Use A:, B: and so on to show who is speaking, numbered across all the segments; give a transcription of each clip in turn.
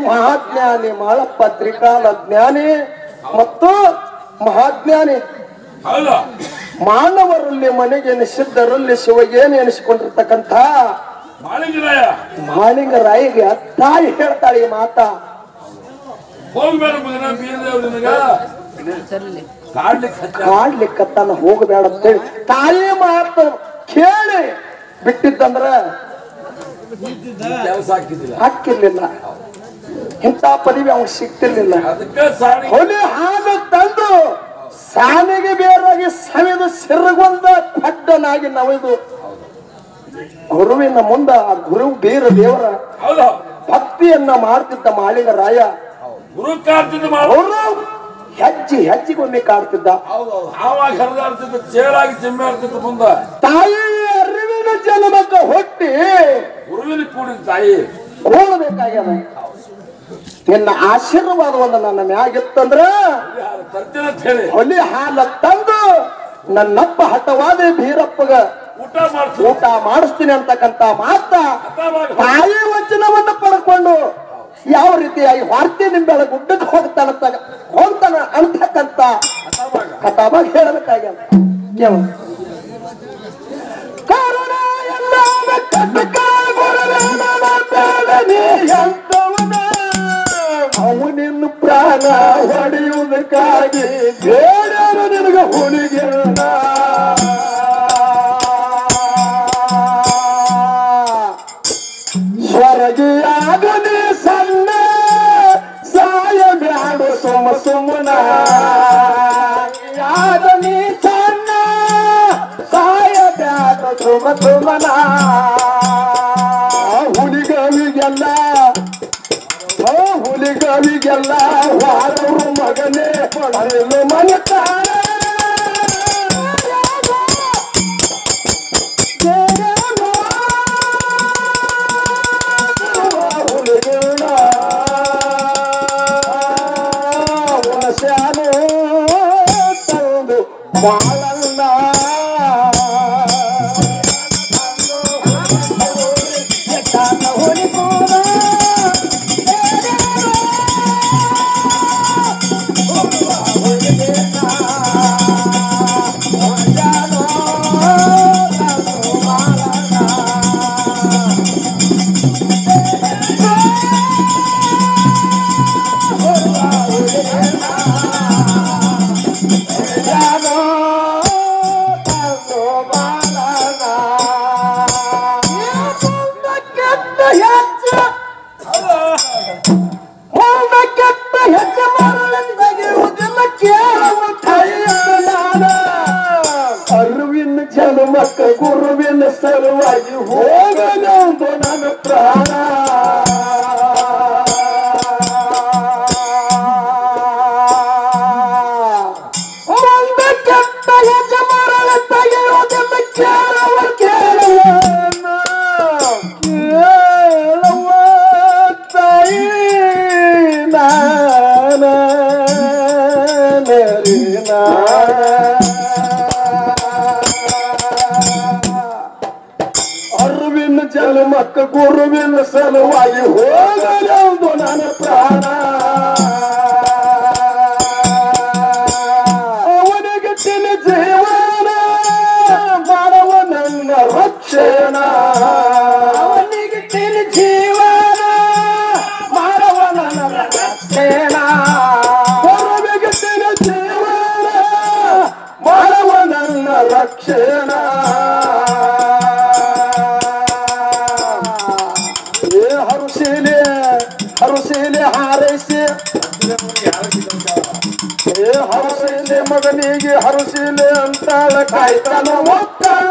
A: ಮಹಾಜ್ಞಾನಿ ಮಾಳಪ್ಪ ತ್ರಿಕಾಲ ಜ್ಞಾನಿ ಮತ್ತು ಮಹಾಜ್ಞಾನಿ
B: ಹೌದಾ
A: ಮಾನವರಲ್ಲಿ ಮನೆಗೆ ನಿಷಿದ್ಧರಲ್ಲಿ ಶಿವಗೇನು ಎನಿಸಿಕೊಂಡಿರ್ತಕ್ಕಂಥ
B: ಮಾಳಿಂಗರಾಯ
A: ಮಾಳಿಂಗರಾಯಿಗೆ ತಾಯಿ ಹೇಳ್ತಾಳೆ ಈ ಮಾತಾ
B: ಹೋಗ್ಬೇಡ ಮಗನ ಬೀರದೇವ್ರು ನಿನಗ ಕಾಡ್ಲಿಕ್ಕೆ ಹಚ್ಚ
A: ಮಾಡ್ಲಿಕ್ಕತ್ತಾನ ಹೋಗಬೇಡ ಅಂತೇಳಿ ತಾಯಿ ಮಾತು ಕೇಳಿ ಬಿಟ್ಟಿದ್ದಂದ್ರ
B: ಕೆಲಸ ಹಾಕಿದ್ದಿಲ್ಲ
A: ಹಾಕಿರ್ಲಿಲ್ಲ ಇಂಥ ಪದವಿ ಅವ್ನಿಗೆ ಸಿಗ್ತಿರ್ಲಿಲ್ಲ
B: ಅದಕ್ಕೆ ಸಾಡಿ
A: ಹೊಲಿ ಹಾಲು ತಂದು ಸಾನಿಗೆ ಬೇರಾಗಿ ಸವಿದು ಸಿರಗೊಂದ ಖಡ್ಡನಾಗಿ ನವಿದು ಗುರುವಿನ ಮುಂದ ಆ ಗುರು ಬೀರ ದೇವರ
B: ಹೌದು
A: ಭಕ್ತಿಯನ್ನ ಮಾಡ್ತಿದ್ದ ಮಾಳಿಗರಾಯ
B: ಗುರು ಕಾರ್ತಿದ್ದು ಮಾಡು
A: ಅವರು ಹೆಜ್ಜೆ ಹೆಜ್ಜೆಗೊಮ್ಮೆ ಕಾಡ್ತಿದ್ದ
B: ಹೌದೌದು ಆವಾಗ ಹರಿದಾಡ್ತಿದ್ದು ಚೇಳಾಗಿ ಚಿಮ್ಮೆ ಆಡ್ತಿದ್ದು ಮುಂದ
A: ತಾಯಿ ಅರಿವಿನ ಜನ್ಮಕ್ಕ ಹುಟ್ಟಿ
B: ಗುರುವಿನ ಕೂಡಿದ ತಾಯಿ
A: ಕೂಡಬೇಕಾಗ್ಯದ ನಿನ್ನ ಆಶೀರ್ವಾದ ಒಂದು ನನ್ನ ಮ್ಯಾಗಿತ್ತಂದ್ರ
B: ತರ್ತೀನಿ ಅಂತ ಹೇಳಿ
A: ಹೊಲಿ ಹಾಲ ತಂದು ನನ್ನಪ್ಪ ಹಠವಾದ ಬೀರಪ್ಪಗ
B: ಊಟ ಮಾಡ್ತೀನಿ
A: ಊಟ ಮಾಡಿಸ್ತೀನಿ ಅಂತಕ್ಕಂತ ಮಾತ
B: ಅವಾಗ
A: ತಾಯಿ ವಚನವನ್ನು ಪಡ್ಕೊಂಡು ಯಾವ ರೀತಿಯಾಗಿ ವಾರ್ತೆ ನಿಂಬೆಳ ಗುಡ್ಡಕ್ಕೆ ಹೋಗ್ತಾನ ಹೋಗ್ತಾನ ಅಂತಕ್ಕಂತ
B: ಅವಾಗ
A: ಕಥಾಭಾಗ ಹೇಳಬೇಕಾಗ್ಯದ ಕೇಳು. ಕರುಣ ಎಲ್ಲಾನ ಕಟಕ ಗುರುವಿನ ಮಾತಾಡನೆ ಎಂತವನ. ಅವನಿನ್ನು ಪ್ರಾಣ ಹೊಡೆಯುವುದಕ್ಕಾಗಿ ಬೇಡರು ನಿನಗ ಹುಲಿಗೆಲ್ಲ ಸ್ವರ್ಗಿಯಾಗಲಿ ಸಣ್ಣ ಸಾಯ ಬ್ಯಾಡು ಸುಮ ಸುಮ್ಮನ ಯಾಗಲಿ ಸಣ್ಣ ಸಾಯ ಬ್ಯಾಡು ಸುಮ ಸುಮನ ಹುಲಿಗಳಿಗೆಲ್ಲ ಓ ಹುಲಿಗಳಿಗೆಲ್ಲ ವಾರರು ಮಗನೇ ಅರೆಲು ಮನತಾರ ಬಾಳಲ್ಲ ಅರುವಿನ ಜನ್ಮಕ್ಕ ಗುರುವಿನ ಸಲುವಾಗಿ ಹೋಗಲೊಂದು ನನ್ನ ಪ್ರಾಣ ಮುಂದೆ ಕೆಟ್ಟ ಯಜಮಾನನ ತೆಗೆಯುವುದೆಲ್ಲ ಕೇಳುವ ಕೇಳುವ ಕೇಳುವ ತಾಯಿ ನಾನ ಅರುವಿನ ಜನ್ಮಕ್ಕ ಗುರುವಿನ ಸಲುವಾಗಿ ಹೋಗಲೊಂದು ನನ್ನ ಪ್ರಾಣ ಅವನಿಗೆ ತಿಳಿ ಜೀವನ ಮಾಡುವ ನನ್ನ ರಕ್ಷಣ ಅವನಿಗೆ ತಿಳಿ ಜೀವನ ಮಾಡುವ ನನ್ನ ರಕ್ಷಣ ಗುರುವಿಗೆ ತಿಳಿ ಜೀವನ ಮಾಡುವ ನನ್ನ ರಕ್ಷಣ ಏ ಹರುಶೀಲೆ ಹರುಶೀಲೆ ಹಾರೈಸಿ ಏ ಹರುಶೀಲೆ ಮಗನಿಗೆ ಹರುಶೀಲೆ ಅಂತಾಳ ಕಾಯ್ತಾನ ಒತ್ತಾಳ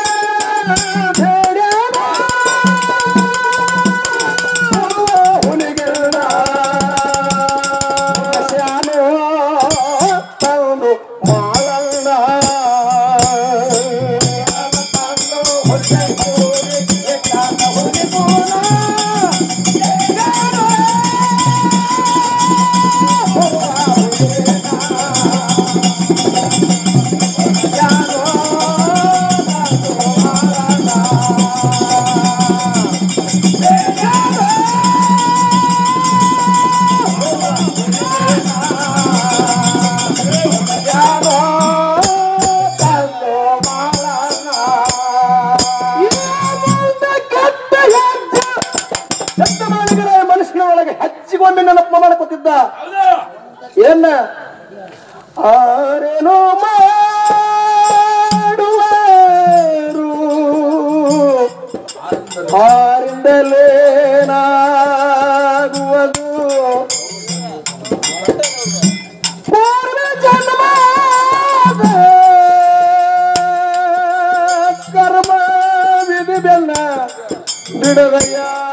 A: ಹುಲಿಗಿರಣ ಶಾನು ತಂದು ಮಾಳಣ್ಣ ಪ್ರಾಮಾಣಿಕರ ಮನುಷ್ಯನ ಒಳಗೆ ಹೆಚ್ಚಿಗೊಮ್ಮೆ ನೆನಪು ಮಾಡ್ಕೊತಿದ್ದ
B: ಹೌದಾ
A: ಏನ ಆರೇನೋ ಮಾಡುವರು ಆರಿಂದಲೇನಾಗುವುದು ಪೂರ್ವ ಜನ್ಮದ ಕರ್ಮ ವಿಧಿ ಬೆಲ್ಲ ಬಿಡದಯ್ಯ